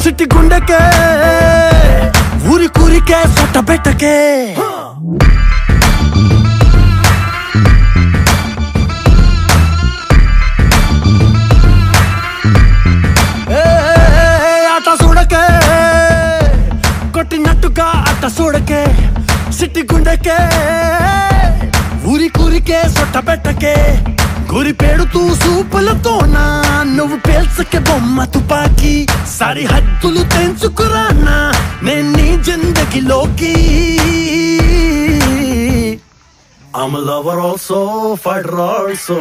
సిట్టి గుండెకే ఊరి కూరికే సొట్ట పెట్టకే ఏ, ఆట చూడకే కొట్టినట్టుగా అట్ట చూడకే సిట్టి గుండెకే ఊరి కూరికే సొట్ట పెట్టకే గురి పెడుతూ సూపులతోనా నువ్వు పేల్చకే బొమ్మ తుపాకి సరిహద్దులు తెంచుకురానా నేను నీ జిందగీలోకి I'm a lover also, fighter also.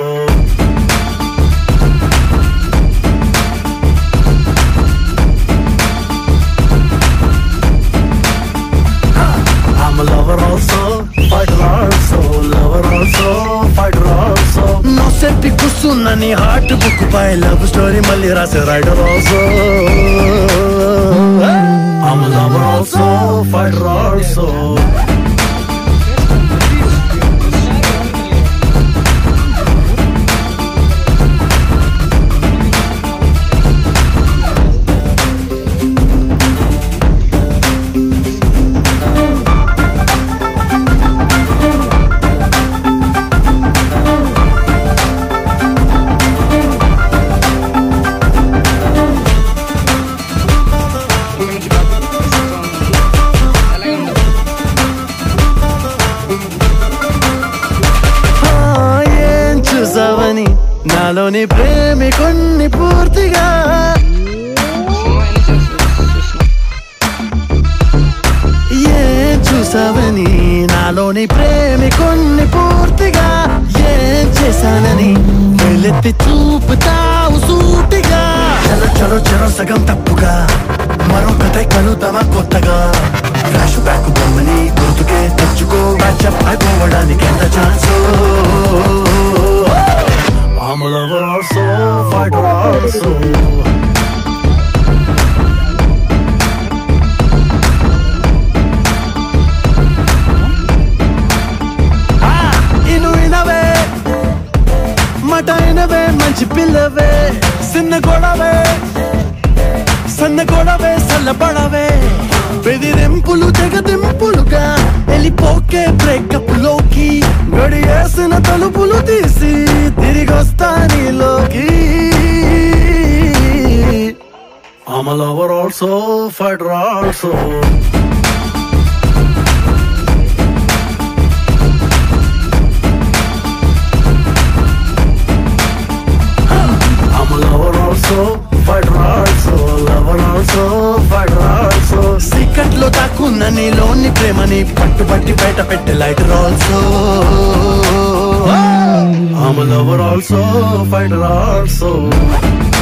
I'm a lover also, fighter also, lover also, fighter also. No సెట్టి కూర్చున్నని హార్ట్ బుక్ పై లవ్ స్టోరీ మళ్ళీ రాసే writer also I'm a lover also, fighter also. ఆ, ఏం చూసావని నాలోని ప్రేమికుణ్ణి పూర్తిగా ఏం చూసావని నాలోని ప్రేమికుణ్ణి పూర్తిగా ఏం చేశానని వెళ్ళెత్తి చూపుతావు సూటిగా చలో చలో చలో సగం తప్పుగా మరొకటై కలుద్దామా కొత్తగా ఫ్లాష్ బ్యాక్ బొమ్మని గుర్తుకే తెచ్చుకో బ్యాచప్ అయిపోవడానికి ఎంత chance I'm a lover also, fighter also. ఇను ఇనవే మట ఇనవే మంచి పిల్లవే చిన్న గొడవే సన్న గొడవే సల్లబడవే బెదిరింపులు తెగదింపులుగా వెళ్ళిపోకే బ్రేకప్ లోకి గడియేసిన తలుపులు తీసి తిరిగొస్తా నీలోకి I'm a lover also, fighter also. I'm a lover also, fighter also, lover also, fighter also. Secret లో దాక్కున్న నీలోని ప్రేమని పట్టుబట్టి బయట పెట్టే lighter also I'm a lover also, fighter also.